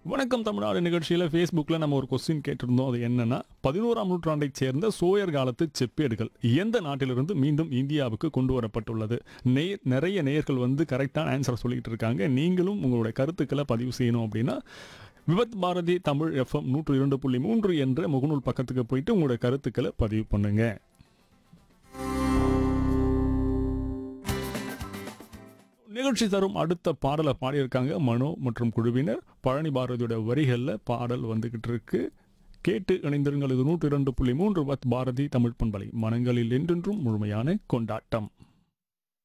வணக்கம் தமிழ்நாடு நிகழ்ச்சியில் ஃபேஸ்புக்கில் நம்ம ஒரு கொஸ்டின் கேட்டிருந்தோம் அது என்னன்னா பதினோராம் நூற்றாண்டைச் சேர்ந்த சோயர் காலத்து செப்பேடுகள் எந்த நாட்டிலிருந்து மீண்டும் இந்தியாவுக்கு கொண்டு வரப்பட்டுள்ளது நே நிறைய நேயர்கள் வந்து கரெக்டான ஆன்சர் சொல்லிட்டு இருக்காங்க நீங்களும் உங்களுடைய கருத்துக்களை பதிவு செய்யணும் அப்படின்னா விபத் பாரதி தமிழ் எஃப்எம் நூற்று இரண்டு புள்ளி மூன்று என்ற முகநூல் பக்கத்துக்கு போயிட்டு உங்களுடைய கருத்துக்களை பதிவு பண்ணுங்க நிகழ்ச்சி தரும் அடுத்த பாடலை பாடியிருக்காங்க மனோ மற்றும் குழுவினர் பழனி பாரதியோட வரிகளில் பாடல் வந்துகிட்டு இருக்கு கேட்டு இணைந்திருங்கள் இது நூற்றி இரண்டு புள்ளி மூன்று பத் பாரதி தமிழ் பண்பலை மனங்களில் என்றென்றும் முழுமையான கொண்டாட்டம்